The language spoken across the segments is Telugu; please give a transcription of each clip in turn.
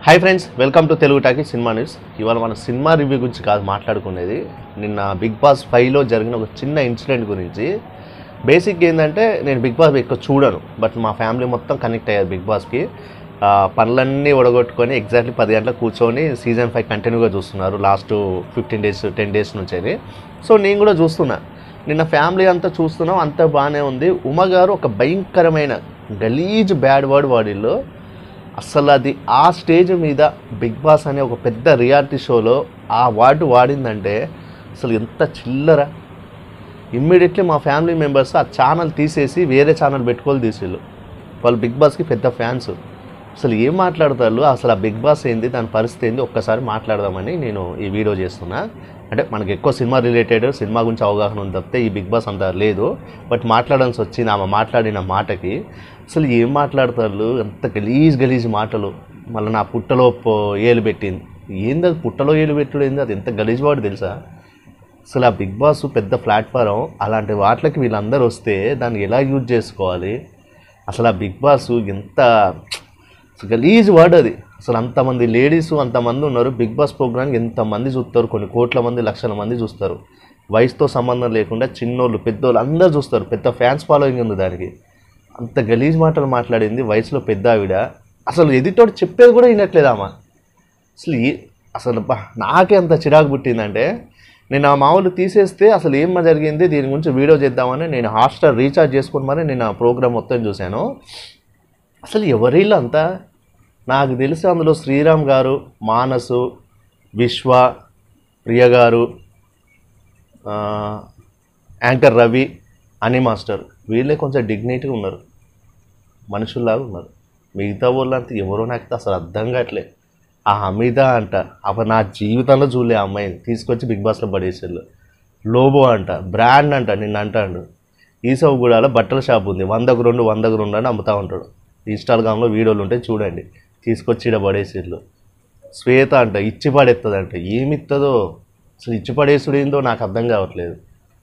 hi friends welcome to Telugu talkie cinema news ఇవాళ మన సినిమా రివ్యూ గురించి కాదు మాట్లాడుకునేది నిన్న బిగ్ బాస్ ఫైవ్లో జరిగిన ఒక చిన్న ఇన్సిడెంట్ గురించి బేసిక్ ఏంటంటే నేను బిగ్ బాస్ ఎక్కువ చూడను బట్ మా ఫ్యామిలీ మొత్తం కనెక్ట్ అయ్యారు బిగ్ బాస్కి ఆ, పనులన్నీ ఒడగొట్టుకొని ఎగ్జాక్ట్లీ పది గంటలకు కూర్చొని సీజన్ ఫైవ్ కంటిన్యూగా చూస్తున్నారు last fifteen days ten days నుంచి అది సో నేను కూడా చూస్తున్నా నిన్న ఫ్యామిలీ అంతా చూస్తున్నాం అంతా బాగానే ఉంది ఉమ గారు ఒక భయంకరమైన గలీజ్ బ్యాడ్ వర్డ్ వాడిల్లో అసలు అది ఆ స్టేజ్ మీద బిగ్ బాస్ అనే ఒక పెద్ద రియాలిటీ షోలో ఆ వర్డ్ వాడిందంటే అసలు ఎంత చిల్లర ఇమ్మీడియట్లీ మా ఫ్యామిలీ మెంబర్స్ ఆ ఛానల్ తీసేసి వేరే ఛానల్ పెట్టుకోవాలి తీసేళ్ళు వాళ్ళు బిగ్ బాస్కి పెద్ద ఫ్యాన్స్ అసలు ఏం మాట్లాడతారు అసలు ఆ బిగ్ బాస్ ఏంది దాని పరిస్థితి ఏంది ఒక్కసారి మాట్లాడదామని నేను ఈ వీడియో చేస్తున్నా అంటే మనకి ఎక్కువ సినిమా రిలేటెడ్ సినిమా గురించి అవగాహన ఉంది తప్పితే ఈ బిగ్ బాస్ అంత లేదు బట్ మాట్లాడాల్సి వచ్చింది ఆమె మాట్లాడిన మాటకి అసలు ఏం మాట్లాడతారు ఎంత గలీజ్ గలీజ్ మాటలు మళ్ళీ నా పుట్టలో పో- ఏలు పెట్టింది ఏంది అది పుట్టలో ఏలు పెట్టుడు ఏంది అది ఎంత గలీజ్ వాడు తెలుసా అసలు ఆ బిగ్ బాస్ పెద్ద ప్లాట్ఫారం అలాంటి వాటికి వీళ్ళందరూ వస్తే దాన్ని ఎలా యూజ్ చేసుకోవాలి అసలు ఆ బిగ్ బాస్ ఎంత గలీజ్ వర్డ్ అది అసలు అంతమంది లేడీస్ అంతమంది ఉన్నారు బిగ్ బాస్ ప్రోగ్రామ్కి ఎంతమంది చూస్తారు కొన్ని కోట్ల మంది లక్షల మంది చూస్తారు వయసుతో సంబంధం లేకుండా చిన్నోళ్ళు పెద్దోళ్ళు అందరూ చూస్తారు పెద్ద ఫ్యాన్స్ ఫాలోయింగ్ ఉంది దానికి అంత గలీజ్ మాటలు మాట్లాడింది వయసులో పెద్ద ఆవిడ అసలు ఎదుటోడు చెప్పేది కూడా వినట్లేదు ఆమె అసలు ఏ అసలు బా నాకే అంత చిరాకు పుట్టిందంటే నేను ఆ మామూలు తీసేస్తే అసలు ఏం జరిగింది దీని గురించి వీడియో చేద్దామని నేను హాట్స్టార్ రీఛార్జ్ చేసుకుని మరి నేను ఆ ప్రోగ్రామ్ మొత్తం చూశాను అసలు ఎవరిల్లు అంతా నాకు తెలిసి అందులో శ్రీరామ్ గారు మానసు విశ్వ ప్రియ గారు ఆ, యాంకర్ రవి అని మాస్టర్ వీళ్ళే కొంచెం డిగ్నిటీగా ఉన్నారు మనుషుల్లాగా ఉన్నారు మిగతా వాళ్ళంతా ఎవరో నాకు అసలు అర్థం కావట్లే ఆ హమీద అంట అప్పుడు నా జీవితంలో చూడలే ఆ అమ్మాయిని తీసుకొచ్చి బిగ్ బాస్లో పడేసారు లోబో అంట బ్రాండ్ అంట నిన్న అంటాడు ఈసవగూడలో బట్టల షాప్ ఉంది వందకు రెండు వందకు రెండు అని అమ్ముతా ఉంటాడు ఇన్స్టాగ్రామ్లో వీడియోలు ఉంటే చూడండి తీసుకొచ్చి ఇక్కడ పడేసిర్లు శ్వేత అంట ఇచ్చి పడేస్తుందంట ఏమి ఇస్తుందో అసలు ఇచ్చి పడేసుడు ఏందో నాకు అర్థం కావట్లేదు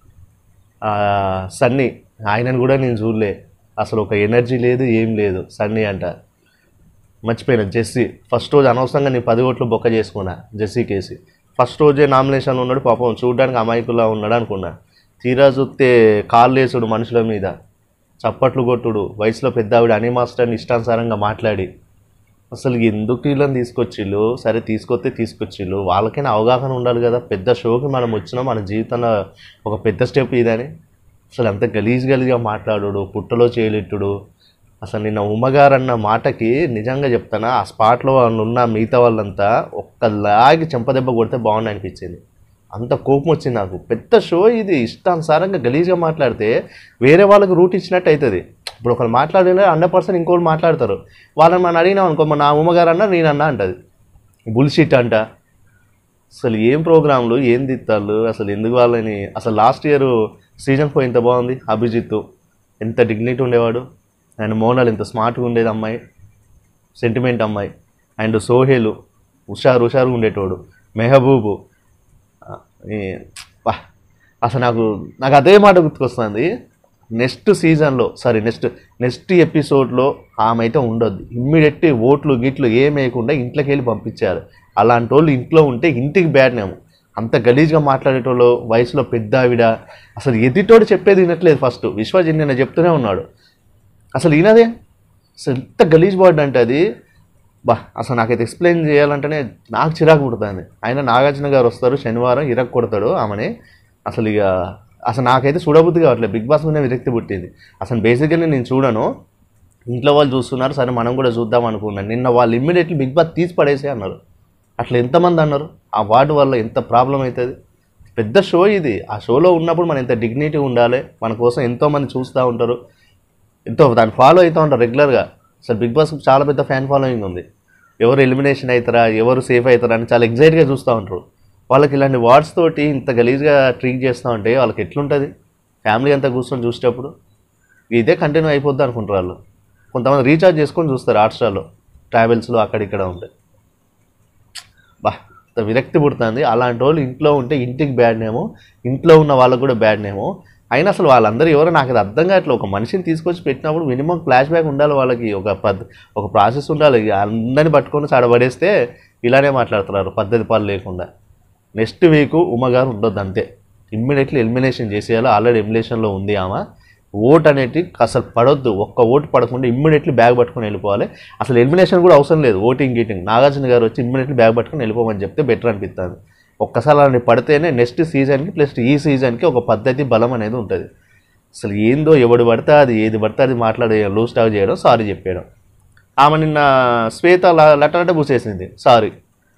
ఆ, సన్నీ ఆయనను కూడా నేను చూడలే అసలు ఒక ఎనర్జీ లేదు ఏం లేదు సన్నీ అంట మర్చిపోయినా జెస్సీ ఫస్ట్ రోజు అనవసరంగా నేను పది ఓట్లు బొక్క చేసుకున్నా జెస్సీ కేసి ఫస్ట్ రోజే నామినేషన్ ఉన్నాడు పాపం చూడడానికి అమాయకుల్లా ఉన్నాడు అనుకున్నా తీరా చూస్తే కాళ్ళు వేసుడు మనుషుల మీద చప్పట్లు కొట్టుడు వయసులో పెద్ద ఆవిడ అని మాస్టర్ని ఇష్టానుసారంగా మాట్లాడి అసలు ఎందుకు వీళ్ళని తీసుకొచ్చిళ్ళు సరే తీసుకొస్తే తీసుకొచ్చిళ్ళు వాళ్ళకైనా అవగాహన ఉండాలి కదా పెద్ద షోకి మనం వచ్చినా మన జీవితంలో ఒక పెద్ద స్టెప్ ఇదని అసలు అంత గలీజ్ గలీజ్గా మాట్లాడు పుట్టలో చేయలెట్టుడు అసలు నిన్న ఉమ్మగారు అన్న మాటకి నిజంగా చెప్తానా ఆ స్పాట్లో వాళ్ళు ఉన్న మిగతా వాళ్ళంతా ఒక్కలాగి చెంపదెబ్బ కొడితే బాగుంది అనిపించింది అంత కోపం వచ్చింది నాకు పెద్ద షో ఇది ఇష్టానుసారంగా గలీజ్గా మాట్లాడితే వేరే వాళ్ళకి రూట్ ఇచ్చినట్టు అవుతుంది ఇప్పుడు ఒకరు మాట్లాడినా హండ్రెడ్ పర్సెంట్ ఇంకోళ్ళు మాట్లాడతారు వాళ్ళని మనం అడిగినాం అనుకో "మరి నా ఉమ్మగారు అన్న నేనన్నా అంటది బుల్షిట్ అంట అసలు ఏం ప్రోగ్రాంలు ఏం తిత్తాళ్ళు అసలు ఎందుకు వాళ్ళని అసలు లాస్ట్ ఇయర్ సీజన్ ఫోర్ ఎంత బాగుంది అభిజిత్ ఎంత డిగ్నిటీ ఉండేవాడు అండ్ మోనాల్ ఎంత స్మార్ట్గా ఉండేది అమ్మాయి సెంటిమెంట్ అమ్మాయి అండ్ సోహేలు హుషారు హుషారుగా ఉండేటోడు మెహబూబు ఆ, ఈ, వా, అసలు నాకు నాకు అదే మాట గుర్తుకొస్తుంది నెక్స్ట్ సీజన్లో సారీ నెక్స్ట్ నెక్స్ట్ ఎపిసోడ్లో ఆమె అయితే ఉండొద్దు ఇమ్మీడియట్ ఓట్లు గిట్లు ఏం వేయకుండా ఇంట్లోకి వెళ్ళి పంపించారు అలాంటి వాళ్ళు ఇంట్లో ఉంటే ఇంటికి బ్యాడ్ నేము అంత గలీజ్గా మాట్లాడేటోళ్ళు వయసులో పెద్ద ఆవిడ అసలు ఎదిటోడు చెప్పేది వినట్లేదు ఫస్ట్ విశ్వజిత్ నిన్న చెప్తూనే ఉన్నాడు అసలు ఈయనదే అసలు ఎంత గలీజ్ వర్డ్ అంటే అది బా అసలు నాకైతే ఎక్స్ప్లెయిన్ చేయాలంటేనే నాకు చిరాకు పుడుతుంది ఆయన నాగార్జున గారు వస్తారు శనివారం ఇరక్ కొడతాడు ఆమెని అసలు ఇక అసలు నాకైతే చూడబుద్ధి కావట్లేదు బిగ్ బాస్ మీద విరక్తి పుట్టింది అసలు బేసిక్గా నేను చూడను ఇంట్లో వాళ్ళు చూస్తున్నారు సరే మనం కూడా చూద్దాం అనుకున్నాను నిన్న వాళ్ళు ఇమ్మీడియట్లీ బిగ్ బాస్ తీసి పడేసే అన్నారు అట్లా ఎంతమంది అన్నారు ఆ వార్డు వల్ల ఎంత ప్రాబ్లం అవుతుంది పెద్ద షో ఇది ఆ షోలో ఉన్నప్పుడు మనం ఎంత డిగ్నిటీ ఉండాలి మన కోసం ఎంతోమంది చూస్తూ ఉంటారు ఎంతో దాన్ని ఫాలో అవుతూ ఉంటారు రెగ్యులర్గా అసలు బిగ్ బాస్ చాలా పెద్ద ఫ్యాన్ ఫాలోయింగ్ ఉంది ఎవరు ఎలిమినేషన్ అవుతారా ఎవరు సేఫ్ అవుతారా అని చాలా ఎగ్జైట్గా చూస్తూ ఉంటారు వాళ్ళకి ఇలాంటి వార్డ్స్ తోటి ఇంత గలీజ్గా ట్రీట్ చేస్తూ ఉంటే వాళ్ళకి ఎట్లుంటుంది ఫ్యామిలీ అంతా కూర్చొని చూసేటప్పుడు ఇదే కంటిన్యూ అయిపోద్ది అనుకుంటారు వాళ్ళు కొంతమంది రీఛార్జ్ చేసుకొని చూస్తారు హాట్స్టార్లో ట్రావెల్స్లో అక్కడ ఇక్కడ ఉంటే బా ఇంత విరక్తి పుడుతుంది అలాంటి వాళ్ళు ఇంట్లో ఉంటే ఇంటికి బ్యాడ్ నేమో ఇంట్లో ఉన్న వాళ్ళకు కూడా బ్యాడ్ నేమో అయినా అసలు వాళ్ళందరూ ఎవరో నాకు అది అర్థం కావట్లేదు ఒక మనిషిని తీసుకొచ్చి పెట్టినప్పుడు మినిమం ఫ్లాష్ బ్యాక్ ఉండాలి వాళ్ళకి ఒక పద్ ఒక ప్రాసెస్ ఉండాలి ఇక అందరిని పట్టుకొని చడబడేస్తే ఇలానే మాట్లాడుతున్నారు పద్ధతి పాలు లేకుండా నెక్స్ట్ వీక్ ఉమ్మగారు ఉండొద్దు అంతే ఇమ్మీడియట్లీ ఎలిమినేషన్ చేసేయాలి ఆల్రెడీ ఎలిమినేషన్లో ఉంది ఆమె ఓట్ అనేది అసలు పడొద్దు ఒక్క ఓటు పడకుండా ఇమ్మీడియట్లీ బ్యాగ్ పట్టుకొని వెళ్ళిపోవాలి అసలు ఎలిమినేషన్ కూడా అవసరం లేదు ఓటింగ్ గీటింగ్ నాగార్జున గారు వచ్చి ఇమ్మీడియట్లీ బ్యాగ్ పట్టుకొని వెళ్ళిపోమని చెప్తే బెటర్ అనిపిస్తుంది ఒక్కసారి అలాంటి పడితేనే నెక్స్ట్ సీజన్కి ప్లస్ ఈ సీజన్కి ఒక పద్ధతి బలం అనేది ఉంటుంది అసలు ఏందో ఎవడు పడితే అది ఏది పడితే అది మాట్లాడే లూజ్ టాక్ చేయడం సారీ చెప్పేయడం ఆమె నిన్న శ్వేత లెటర్ అంటే పూసేసింది సారీ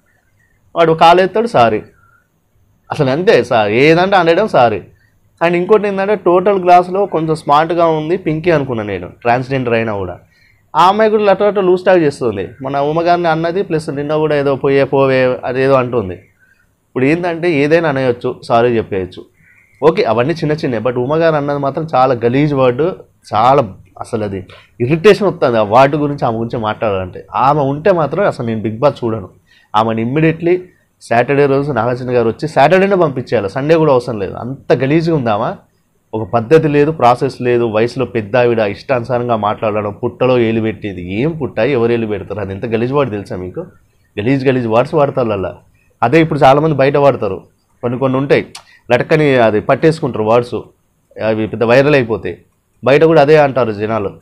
వాడు కాలెత్తాడు సారీ అసలు అంతే సార్ ఏదంటే అనడం సారీ అండ్ ఇంకోటి ఏంటంటే టోటల్ గ్లాస్లో కొంచెం స్మార్ట్గా ఉంది పింకీ అనుకున్నాను నేను ట్రాన్స్జెండర్ అయినా కూడా ఆ అమ్మాయి కూడా లెటర్ లెటర్ లూజ్ టాక్ చేస్తుంది మన ఉమ్మగారిని అన్నది ప్లస్ నిన్న కూడా ఏదో పోయే పోవే అదేదో అంటుంది ఇప్పుడు ఏంటంటే ఏదైనా అనేయొచ్చు సారీ చెప్పేయచ్చు ఓకే అవన్నీ చిన్న చిన్నవి బట్ ఉమ్మగారు అన్నది మాత్రం చాలా గలీజ్ వర్డ్ చాలా అసలు అది ఇరిటేషన్ వస్తుంది ఆ వాటి గురించి ఆమె గురించి మాట్లాడాలంటే ఆమె ఉంటే మాత్రం అసలు నేను బిగ్ బాస్ చూడను ఆమెను ఇమ్మీడియట్లీ సాటర్డే రోజు నాగార్జున గారు వచ్చి సాటర్డేనే పంపించేయాలి సండే కూడా అవసరం లేదు అంత గలీజ్గా ఉందామా ఒక పద్ధతి లేదు ప్రాసెస్ లేదు వయసులో పెద్ద ఆవిడ ఇష్టానుసారంగా మాట్లాడడం పుట్టలో ఏలు పెట్టేది ఏం పుట్ట ఎవరు ఏలు పెడతారు అది ఎంత గలీజ్ వాడు తెలుసా మీకు గలీజ్ గలీజ్ వర్డ్స్ వాడతారు అలా అదే ఇప్పుడు చాలామంది బయట వాడతారు కొన్ని కొన్ని ఉంటాయి లటకని అది పట్టేసుకుంటారు వర్డ్స్ అవి పెద్ద వైరల్ అయిపోతాయి బయట కూడా అదే అంటారు జనాలు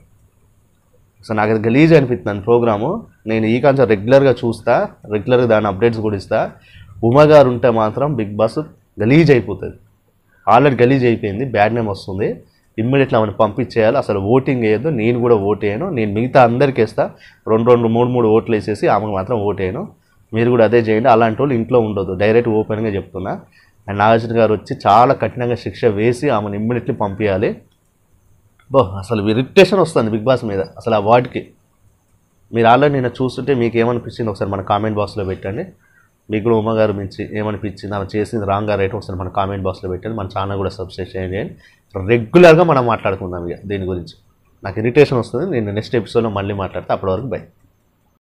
సో నాకు అది గలీజ్ అనిపిస్తుంది ప్రోగ్రాము నేను ఈ కాన్సెప్ట్ రెగ్యులర్గా చూస్తా రెగ్యులర్గా దాని అప్డేట్స్ కూడా ఇస్తా ఉమా గారు ఉంటే మాత్రం బిగ్ బాస్ గలీజ్ అయిపోతుంది ఆల్రెడీ గలీజ్ అయిపోయింది బ్యాడ్ నేమ్ వస్తుంది ఇమ్మీడియట్లీ ఆమెను పంపించేయాలి అసలు ఓటింగ్ వేయద్దు నేను కూడా ఓట్ వేయను నేను మిగతా అందరికీ వేస్తా రెండు రెండు మూడు మూడు ఓట్లు వేసేసి ఆమెకు మాత్రం ఓట్ వేయను మీరు కూడా అదే చేయండి అలాంటి వాళ్ళు ఇంట్లో ఉండదు డైరెక్ట్ ఓపెన్గా చెప్తున్నా అండ్ నాగార్జున గారు వచ్చి చాలా కఠినంగా శిక్ష వేసి ఆమెను ఇమ్మీడియట్లీ పంపించాలి బో అసలు ఇరిటేషన్ వస్తుంది బిగ్ బాస్ మీద అసలు ఆ వార్డ్కి మీరు ఆల్రెడీ నేను చూస్తుంటే మీకు ఏమనిపించింది ఒకసారి మన కామెంట్ బాక్స్లో పెట్టండి మీకు కూడా ఉమ్మ గారు మించి ఏమనిపించింది ఆమె చేసింది రాంగ్ రైట్ ఒకసారి మన కామెంట్ బాక్స్లో పెట్టండి మన ఛానల్ కూడా సబ్స్క్రైబ్ చేయండి రెగ్యులర్గా మనం మాట్లాడుకుందాం ఇక దీని గురించి నాకు ఇరిటేషన్ వస్తుంది నేను నెక్స్ట్ ఎపిసోడ్లో మళ్ళీ మాట్లాడితే అప్పటి వరకు బై